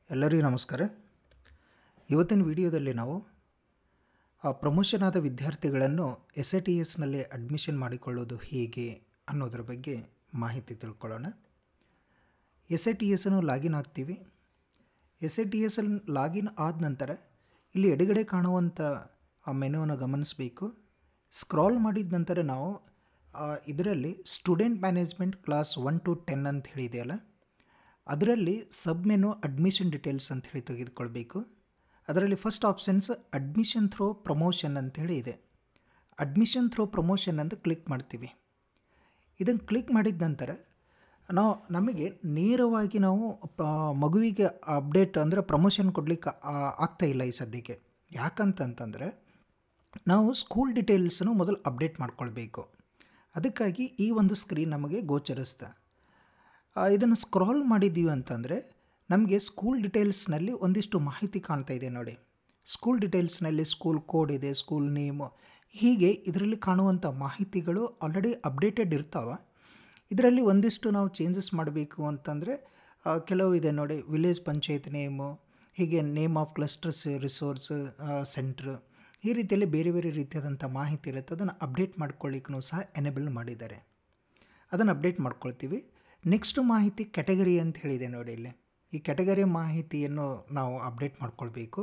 ಎಲ್ಲರಿಗೂ ನಮಸ್ಕಾರ ಇವತ್ತಿನ ವಿಡಿಯೋದಲ್ಲಿ ನಾವು ಆ ಪ್ರಮೋಷನ್ ಆದ ವಿದ್ಯಾರ್ಥಿಗಳನ್ನು ಎಸ್ ಐ ಟಿ ಎಸ್ನಲ್ಲಿ ಅಡ್ಮಿಷನ್ ಮಾಡಿಕೊಳ್ಳೋದು ಹೇಗೆ ಅನ್ನೋದ್ರ ಬಗ್ಗೆ ಮಾಹಿತಿ ತಿಳ್ಕೊಳ್ಳೋಣ ಎಸ್ ಐ ಟಿ ಎಸ್ಸನ್ನು ಲಾಗಿನ್ ಆಗ್ತೀವಿ ಎಸ್ ಐ ಟಿ ಎಸ್ಸಲ್ಲಿ ಲಾಗಿನ್ ಆದ ನಂತರ ಇಲ್ಲಿ ಎಡಗಡೆ ಕಾಣುವಂಥ ಆ ಮೆನುವನ್ನು ಗಮನಿಸಬೇಕು ಸ್ಕ್ರಾಲ್ ಮಾಡಿದ ನಂತರ ನಾವು ಇದರಲ್ಲಿ student management class one to ten ಅಂತ ಹೇಳಿದೆಯಲ್ಲ ಅದರಲ್ಲಿ ಸಬ್ ಮೆನು ಅಡ್ಮಿಷನ್ ಡೀಟೇಲ್ಸ್ ಅಂತ ಹೇಳಿ ತೆಗೆದುಕೊಳ್ಬೇಕು ಅದರಲ್ಲಿ first options admission through promotion ಅಂಥೇಳಿ ಇದೆ ಅಡ್ಮಿಷನ್ ಥ್ರೋ ಪ್ರಮೋಷನ್ ಅಂತ ಕ್ಲಿಕ್ ಮಾಡ್ತೀವಿ ಇದನ್ನು ಕ್ಲಿಕ್ ಮಾಡಿದ ನಂತರ ನಾವು ನಮಗೆ ನೇರವಾಗಿ ನಾವು ಪ ಮಗುವಿಗೆ ಅಪ್ಡೇಟ್ ಅಂದರೆ ಪ್ರಮೋಷನ್ ಕೊಡಲಿಕ್ಕೆ ಆಗ್ತಾ ಇಲ್ಲ ಈ ಸದ್ಯಕ್ಕೆ ಯಾಕಂತಂತಂದರೆ ನಾವು ಸ್ಕೂಲ್ ಡೀಟೇಲ್ಸನ್ನು ಮೊದಲು ಅಪ್ಡೇಟ್ ಮಾಡ್ಕೊಳ್ಬೇಕು ಅದಕ್ಕಾಗಿ ಈ ಒಂದು ಸ್ಕ್ರೀನ್ ನಮಗೆ ಗೋಚರಿಸ್ತಾ ಇದನ್ನು ಸ್ಕ್ರಾಲ್ ಮಾಡಿದ್ದೀವಿ ಅಂತಂದರೆ ನಮಗೆ ಸ್ಕೂಲ್ ಡೀಟೇಲ್ಸ್ನಲ್ಲಿ ಒಂದಿಷ್ಟು ಮಾಹಿತಿ ಕಾಣ್ತಾ ಇದೆ ನೋಡಿ ಸ್ಕೂಲ್ ಡೀಟೇಲ್ಸ್ನಲ್ಲಿ ಸ್ಕೂಲ್ ಕೋಡ್ ಇದೆ ಸ್ಕೂಲ್ ನೇಮು ಹೀಗೆ ಇದರಲ್ಲಿ ಕಾಣುವಂಥ ಮಾಹಿತಿಗಳು ಆಲ್ರೆಡಿ ಅಪ್ಡೇಟೆಡ್ ಇರ್ತಾವೆ ಇದರಲ್ಲಿ ಒಂದಿಷ್ಟು ನಾವು ಚೇಂಜಸ್ ಮಾಡಬೇಕು ಅಂತಂದರೆ ಕೆಲವು ಇದೆ ನೋಡಿ ವಿಲೇಜ್ ಪಂಚಾಯತ್ ನೇಮು ಹೀಗೆ name of clusters resource centre ಈ ರೀತಿಯಲ್ಲಿ ಬೇರೆ ಬೇರೆ ರೀತಿಯಾದಂಥ ಮಾಹಿತಿ ಇರುತ್ತೆ ಅದನ್ನು ಅಪ್ಡೇಟ್ ಮಾಡ್ಕೊಳ್ಳಿಕ್ಕೂ ಸಹ ಎನೇಬಲ್ ಮಾಡಿದ್ದಾರೆ ಅದನ್ನು ಅಪ್ಡೇಟ್ ಮಾಡ್ಕೊಳ್ತೀವಿ ನೆಕ್ಸ್ಟ್ ಮಾಹಿತಿ ಕ್ಯಾಟಗರಿ ಅಂತ ಹೇಳಿದೆ ನೋಡಿ ಇಲ್ಲಿ ಈ ಕ್ಯಾಟಗರಿ ಮಾಹಿತಿಯನ್ನು ನಾವು ಅಪ್ಡೇಟ್ ಮಾಡ್ಕೊಳ್ಬೇಕು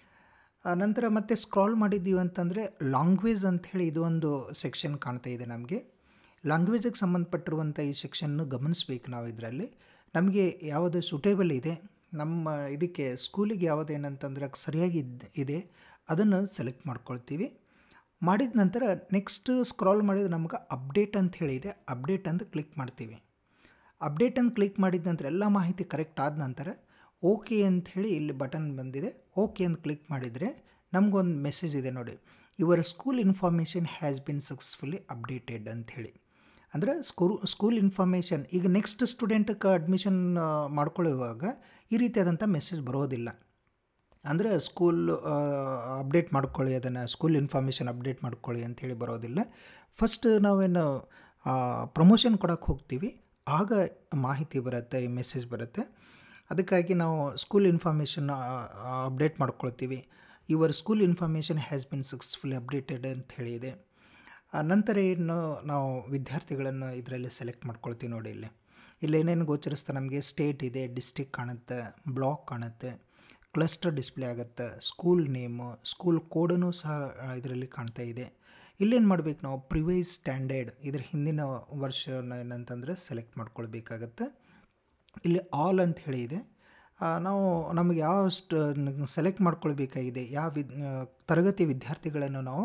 ನಂತರ ಮತ್ತೆ ಸ್ಕ್ರಾಲ್ ಮಾಡಿದ್ದೀವಿ ಅಂತಂದರೆ ಲಾಂಗ್ವೇಜ್ ಅಂಥೇಳಿ ಇದು ಒಂದು ಸೆಕ್ಷನ್ ಕಾಣ್ತಾ ಇದೆ ನಮಗೆ ಲ್ಯಾಂಗ್ವೇಜಿಗೆ ಸಂಬಂಧಪಟ್ಟಿರುವಂಥ ಈ ಸೆಕ್ಷನ್ನು ಗಮನಿಸ್ಬೇಕು ನಾವು ಇದರಲ್ಲಿ ನಮಗೆ ಯಾವುದು ಸೂಟೇಬಲ್ ಇದೆ ನಮ್ಮ ಇದಕ್ಕೆ ಸ್ಕೂಲಿಗೆ ಯಾವುದೇನಂತಂದ್ರೆ ಸರಿಯಾಗಿ ಇದೆ ಅದನ್ನು ಸೆಲೆಕ್ಟ್ ಮಾಡ್ಕೊಳ್ತೀವಿ ಮಾಡಿದ ನಂತರ ನೆಕ್ಸ್ಟ್ ಸ್ಕ್ರಾಲ್ ಮಾಡಿದ್ರೆ ನಮ್ಗೆ ಅಪ್ಡೇಟ್ ಅಂತ ಹೇಳಿದೆ ಅಪ್ಡೇಟ್ ಅಂತ ಕ್ಲಿಕ್ ಮಾಡ್ತೀವಿ ಅಪ್ಡೇಟ್ ಅಂತ ಕ್ಲಿಕ್ ಮಾಡಿದ ನಂತರ ಎಲ್ಲ ಮಾಹಿತಿ ಕರೆಕ್ಟ್ ಆದ ನಂತರ ಓಕೆ ಅಂಥೇಳಿ ಇಲ್ಲಿ ಬಟನ್ ಬಂದಿದೆ ಓಕೆ ಅಂತ ಕ್ಲಿಕ್ ಮಾಡಿದರೆ ನಮಗೊಂದು ಮೆಸೇಜ್ ಇದೆ ನೋಡಿ your school information has been successfully updated ಅಂಥೇಳಿ ಅಂದರೆ ಸ್ಕೂಲ್ ಸ್ಕೂಲ್ ಇನ್ಫಾರ್ಮೇಷನ್ ಈಗ ನೆಕ್ಸ್ಟ್ ಸ್ಟೂಡೆಂಟ್ಗೆ ಅಡ್ಮಿಷನ್ ಮಾಡ್ಕೊಳ್ಳುವಾಗ ಈ ರೀತಿಯಾದಂಥ ಮೆಸೇಜ್ ಬರೋದಿಲ್ಲ ಅಂದರೆ ಸ್ಕೂಲ್ ಅಪ್ಡೇಟ್ ಮಾಡ್ಕೊಳ್ಳಿ ಅದನ್ನು ಸ್ಕೂಲ್ ಇನ್ಫಾರ್ಮೇಷನ್ ಅಪ್ಡೇಟ್ ಮಾಡ್ಕೊಳ್ಳಿ ಅಂಥೇಳಿ ಬರೋದಿಲ್ಲ ಫಸ್ಟ್ ನಾವೇನು ಪ್ರಮೋಷನ್ ಕೊಡೋಕ್ಕೆ ಹೋಗ್ತೀವಿ ಆಗ ಮಾಹಿತಿ ಬರುತ್ತೆ ಈ ಮೆಸೇಜ್ ಬರುತ್ತೆ ಅದಕ್ಕಾಗಿ ನಾವು ಸ್ಕೂಲ್ ಇನ್ಫಾರ್ಮೇಷನ್ ಅಪ್ಡೇಟ್ ಮಾಡ್ಕೊಳ್ತೀವಿ your school information has been successfully updated ಅಂತ ಹೇಳಿದೆ ನಂತರ ಏನು ನಾವು ವಿದ್ಯಾರ್ಥಿಗಳನ್ನು ಇದರಲ್ಲಿ ಸೆಲೆಕ್ಟ್ ಮಾಡ್ಕೊಳ್ತೀವಿ ನೋಡಿ ಇಲ್ಲಿ ಇಲ್ಲಿ ಏನೇನು ಗೋಚರಿಸ್ತಾ ನಮಗೆ ಸ್ಟೇಟ್ ಇದೆ ಡಿಸ್ಟಿಕ್ ಕಾಣುತ್ತೆ ಬ್ಲಾಕ್ ಕಾಣುತ್ತೆ ಕ್ಲಸ್ಟರ್ ಡಿಸ್ಪ್ಲೇ ಆಗುತ್ತೆ ಸ್ಕೂಲ್ ನೇಮು ಸ್ಕೂಲ್ ಕೋಡೂ ಸಹ ಇದರಲ್ಲಿ ಕಾಣ್ತಾ ಇದೆ ಇಲ್ಲೇನು ಮಾಡಬೇಕು ನಾವು ಪ್ರಿವೈಸ್ ಸ್ಟ್ಯಾಂಡರ್ಡ್ ಇದ್ರ ಹಿಂದಿನ ವರ್ಷ ಏನಂತಂದರೆ ಸೆಲೆಕ್ಟ್ ಮಾಡ್ಕೊಳ್ಬೇಕಾಗತ್ತೆ ಇಲ್ಲಿ ಆಲ್ ಅಂತ ಹೇಳಿ ಇದೆ ನಾವು ನಮಗೆ ಯಾವ ಸ್ಟ್ ಸೆಲೆಕ್ಟ್ ಮಾಡ್ಕೊಳ್ಬೇಕಾಗಿದೆ ಯಾವ ವಿದ್ ತರಗತಿ ವಿದ್ಯಾರ್ಥಿಗಳನ್ನು ನಾವು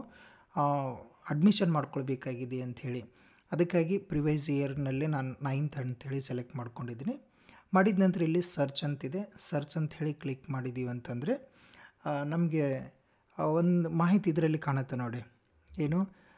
ಅಡ್ಮಿಷನ್ ಮಾಡ್ಕೊಳ್ಬೇಕಾಗಿದೆ ಅಂಥೇಳಿ ಅದಕ್ಕಾಗಿ ಪ್ರಿವೈಸ್ ಇಯರ್ನಲ್ಲಿ ನಾನು ನೈನ್ತ್ ಅಂಥೇಳಿ ಸೆಲೆಕ್ಟ್ ಮಾಡ್ಕೊಂಡಿದ್ದೀನಿ ಮಾಡಿದ ನಂತರ ಇಲ್ಲಿ ಸರ್ಚ್ ಅಂತಿದೆ ಸರ್ಚ್ ಅಂತ ಹೇಳಿ ಕ್ಲಿಕ್ ಮಾಡಿದ್ದೀವಿ ಅಂತಂದರೆ ನಮಗೆ ಒಂದು ಮಾಹಿತಿ ಇದರಲ್ಲಿ ಕಾಣುತ್ತೆ ನೋಡಿ ಏನು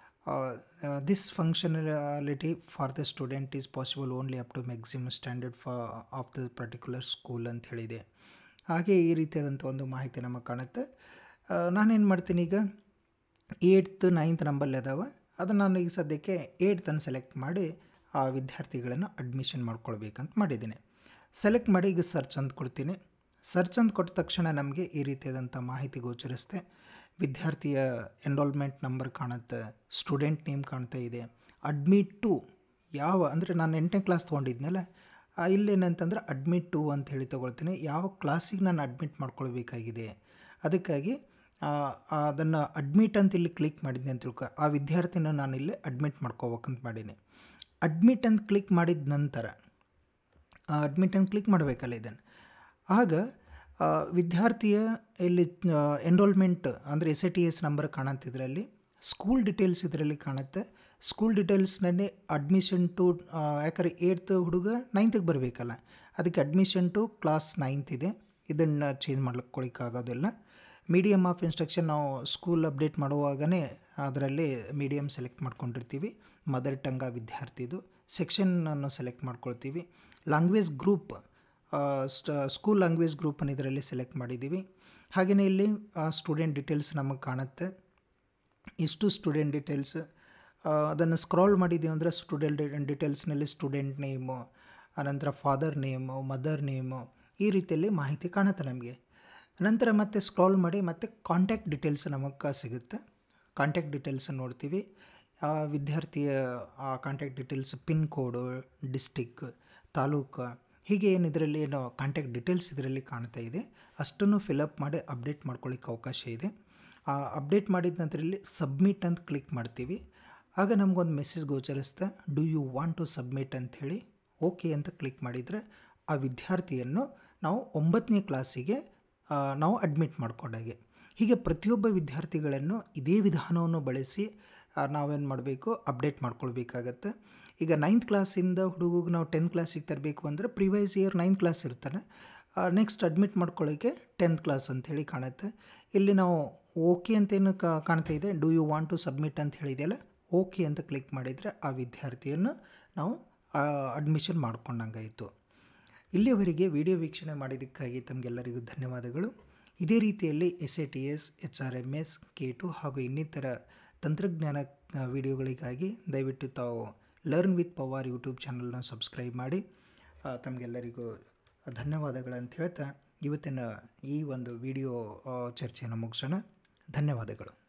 this functionality for the student is possible only up to maximum standard for of the particular school ಅಂತ ಹೇಳಿದೆ ಹಾಗೆ ಈ ರೀತಿಯಾದಂಥ ಒಂದು ಮಾಹಿತಿ ನಮಗೆ ಕಾಣುತ್ತೆ ನಾನೇನು ಮಾಡ್ತೀನಿ ಈಗ ಏಯ್ತ್ ನೈನ್ತ್ ನಂಬಲ್ಲಿ ಅದಾವೆ ಅದನ್ನು ನಾನು ಈಗ ಸದ್ಯಕ್ಕೆ ಏಯ್ತನ್ನು ಸೆಲೆಕ್ಟ್ ಮಾಡಿ ಆ ವಿದ್ಯಾರ್ಥಿಗಳನ್ನು ಅಡ್ಮಿಷನ್ ಮಾಡ್ಕೊಳ್ಬೇಕಂತ ಮಾಡಿದ್ದೀನಿ ಸೆಲೆಕ್ಟ್ ಮಾಡಿ ಈಗ ಸರ್ಚ್ ಅಂತ ಕೊಡ್ತೀನಿ ಸರ್ಚ್ ಅಂತ ಕೊಟ್ಟ ತಕ್ಷಣ ನಮಗೆ ಈ ರೀತಿಯಾದಂಥ ಮಾಹಿತಿ ಗೋಚರಿಸುತ್ತೆ ವಿದ್ಯಾರ್ಥಿಯ ಎನ್ರೋಲ್ಮೆಂಟ್ ನಂಬರ್ ಕಾಣುತ್ತೆ ಸ್ಟೂಡೆಂಟ್ ನೇಮ್ ಕಾಣ್ತಾ ಇದೆ ಅಡ್ಮಿಟ್ ಟು ಯಾವ ಅಂದರೆ ನಾನು ಎಂಟನೇ ಕ್ಲಾಸ್ ತೊಗೊಂಡಿದ್ನಲ್ಲ ಇಲ್ಲೇನಂತಂದ್ರೆ ಅಡ್ಮಿಟ್ ಟು ಅಂತ ಹೇಳಿ ತೊಗೊಳ್ತೀನಿ ಯಾವ ಕ್ಲಾಸಿಗೆ ನಾನು ಅಡ್ಮಿಟ್ ಮಾಡ್ಕೊಳ್ಬೇಕಾಗಿದೆ ಅದಕ್ಕಾಗಿ ಅದನ್ನು ಅಡ್ಮಿಟ್ ಅಂತ ಇಲ್ಲಿ ಕ್ಲಿಕ್ ಮಾಡಿದ್ನಿ ಅಂತ ತಿಳ್ಕೊ ಆ ವಿದ್ಯಾರ್ಥಿನ ನಾನು ಇಲ್ಲಿ ಅಡ್ಮಿಟ್ ಮಾಡ್ಕೋಬೇಕಂತ ಮಾಡೀನಿ ಅಡ್ಮಿಟ್ ಅಂತ ಕ್ಲಿಕ್ ಮಾಡಿದ ನಂತರ ಅಡ್ಮಿಟ್ ಅಂತ ಕ್ಲಿಕ್ ಮಾಡಬೇಕಲ್ಲ ಇದನ್ನು ಆಗ ವಿದ್ಯಾರ್ಥಿಯ ಇಲ್ಲಿ ಎನ್ರೋಲ್ಮೆಂಟ್ ಅಂದರೆ S I T S number ಕಾಣುತ್ತಿದ್ರಲ್ಲಿ ಸ್ಕೂಲ್ ಡೀಟೇಲ್ಸ್ ಇದರಲ್ಲಿ ಕಾಣುತ್ತೆ ಸ್ಕೂಲ್ ಡೀಟೇಲ್ಸ್ನಲ್ಲಿ ಅಡ್ಮಿಷನ್ ಟು ಯಾಕಂದ್ರೆ ಏಯ್ತ್ ಹುಡುಗ ನೈನ್ತಿಗೆ ಬರಬೇಕಲ್ಲ ಅದಕ್ಕೆ ಅಡ್ಮಿಷನ್ ಟು ಕ್ಲಾಸ್ ನೈನ್ತ್ ಇದೆ ಇದನ್ನು ಚೇಂಜ್ ಮಾಡ್ಕೊಳ್ಳಿಕ್ಕಾಗೋದಿಲ್ಲ ಮೀಡಿಯಮ್ ಆಫ್ ಇನ್ಸ್ಟ್ರಕ್ಷನ್ ನಾವು ಸ್ಕೂಲ್ ಅಪ್ಡೇಟ್ ಮಾಡುವಾಗಲೇ ಅದರಲ್ಲಿ ಮೀಡಿಯಮ್ ಸೆಲೆಕ್ಟ್ ಮಾಡ್ಕೊಂಡಿರ್ತೀವಿ ಮದರ್ ಟಂಗ ವಿದ್ಯಾರ್ಥಿದು ಸೆಕ್ಷನನ್ನು ಸೆಲೆಕ್ಟ್ ಮಾಡ್ಕೊಳ್ತೀವಿ ಲ್ಯಾಂಗ್ವೇಜ್ ಗ್ರೂಪ್ ಸ್ಟ್ ಸ್ಕೂಲ್ ಲ್ಯಾಂಗ್ವೇಜ್ ಗ್ರೂಪನ್ನು ಇದರಲ್ಲಿ ಸೆಲೆಕ್ಟ್ ಮಾಡಿದ್ದೀವಿ ಹಾಗೆಯೇ ಇಲ್ಲಿ ಸ್ಟೂಡೆಂಟ್ ಡೀಟೇಲ್ಸ್ ನಮಗೆ ಕಾಣುತ್ತೆ ಇಷ್ಟು ಸ್ಟೂಡೆಂಟ್ ಡೀಟೇಲ್ಸ್ ಅದನ್ನು ಸ್ಕ್ರಾಲ್ ಮಾಡಿದ್ದೀವಿ ಅಂದರೆ ಸ್ಟೂಡೆಂಟ್ ಡೀಟೇಲ್ಸ್ನಲ್ಲಿ ಸ್ಟೂಡೆಂಟ್ ನೇಮು ಆನಂತರ ಫಾದರ್ ನೇಮು ಮದರ್ ನೇಮು ಈ ರೀತಿಯಲ್ಲಿ ಮಾಹಿತಿ ಕಾಣುತ್ತೆ ನಮಗೆ ನಂತರ ಮತ್ತೆ ಸ್ಕ್ರಾಲ್ ಮಾಡಿ ಮತ್ತೆ ಕಾಂಟ್ಯಾಕ್ಟ್ ಡೀಟೇಲ್ಸ್ ನಮಗೆ ಸಿಗುತ್ತೆ ಕಾಂಟ್ಯಾಕ್ಟ್ ಡೀಟೇಲ್ಸ್ ನೋಡ್ತೀವಿ ಆ ವಿದ್ಯಾರ್ಥಿಯ ಆ contact details pin code district taluk ಹೀಗೆ ಏನು ಇದರಲ್ಲಿ ಏನು ಕಾಂಟ್ಯಾಕ್ಟ್ ಡೀಟೇಲ್ಸ್ ಇದರಲ್ಲಿ ಕಾಣ್ತಾ ಇದೆ ಅಷ್ಟನ್ನು ಫಿಲಪ್ ಮಾಡಿ ಅಪ್ಡೇಟ್ ಮಾಡ್ಕೊಳ್ಳಿಕ್ಕೆ ಅವಕಾಶ ಇದೆ ಆ ಅಪ್ಡೇಟ್ ಮಾಡಿದ ನಂತರ ಇಲ್ಲಿ ಸಬ್ಮಿಟ್ ಅಂತ ಕ್ಲಿಕ್ ಮಾಡ್ತೀವಿ ಆಗ ನಮಗೊಂದು ಮೆಸೇಜ್ ಗೋಚರಿಸ್ತಾ do you want to submit ಅಂಥೇಳಿ ಓಕೆ ಅಂತ ಕ್ಲಿಕ್ ಮಾಡಿದರೆ ಆ ವಿದ್ಯಾರ್ಥಿಯನ್ನು ನಾವು ಒಂಬತ್ತನೇ ಕ್ಲಾಸಿಗೆ ಆ, ನಾವು ಅಡ್ಮಿಟ್ ಮಾಡ್ಕೊಂಡಾಗೆ ಹೀಗೆ ಪ್ರತಿಯೊಬ್ಬ ವಿದ್ಯಾರ್ಥಿಗಳನ್ನು ಇದೇ ವಿಧಾನವನ್ನು ಬಳಸಿ ನಾವೇನು ಮಾಡಬೇಕು ಅಪ್ಡೇಟ್ ಮಾಡ್ಕೊಳ್ಬೇಕಾಗತ್ತೆ ಈಗ ನೈನ್ತ್ ಕ್ಲಾಸಿಂದ ಹುಡುಗಿಗೆ ನಾವು ಟೆಂತ್ ಕ್ಲಾಸಿಗೆ ತರಬೇಕು ಅಂದರೆ ಪ್ರಿವೈಸ್ ಇಯರ್ ನೈನ್ತ್ ಕ್ಲಾಸ್ ಇರ್ತಾನೆ ನೆಕ್ಸ್ಟ್ ಅಡ್ಮಿಟ್ ಮಾಡ್ಕೊಳ್ಳೋಕ್ಕೆ ಟೆಂತ್ ಕ್ಲಾಸ್ ಅಂಥೇಳಿ ಕಾಣುತ್ತೆ ಇಲ್ಲಿ ನಾವು ಓಕೆ ಅಂತೇನು ಕಾಣ್ತಾ ಇದೆ do you want to submit ಅಂತ ಹೇಳಿದೆಯಲ್ಲ ಓಕೆ ಅಂತ ಕ್ಲಿಕ್ ಮಾಡಿದರೆ ಆ ವಿದ್ಯಾರ್ಥಿಯನ್ನು ನಾವು ಅಡ್ಮಿಷನ್ ಮಾಡ್ಕೊಂಡಂಗಾಯಿತು ಇಲ್ಲಿಯವರೆಗೆ ವಿಡಿಯೋ ವೀಕ್ಷಣೆ ಮಾಡಿದ್ದಕ್ಕಾಗಿ ತಮಗೆಲ್ಲರಿಗೂ ಧನ್ಯವಾದಗಳು ಇದೇ ರೀತಿಯಲ್ಲಿ S A T S H R M S K two ಹಾಗೂ ಇನ್ನಿತರ ತಂತ್ರಜ್ಞಾನ ಆ, ವಿಡಿಯೋಗಳಿಗಾಗಿ ದಯವಿಟ್ಟು ತಾವು ಲರ್ನ್ ವಿತ್ ಪವರ್ ಯೂಟ್ಯೂಬ್ ಚಾನಲ್ನ ಸಬ್ಸ್ಕ್ರೈಬ್ ಮಾಡಿ ಆ, ತಮಗೆಲ್ಲರಿಗೂ ಧನ್ಯವಾದಗಳಂತ ಹೇಳ್ತಾ ಇವತ್ತಿನ ಈ ಒಂದು ವಿಡಿಯೋ ಆ, ಚರ್ಚೆಯನ್ನು ಮುಗಿಸೋಣ ಧನ್ಯವಾದಗಳು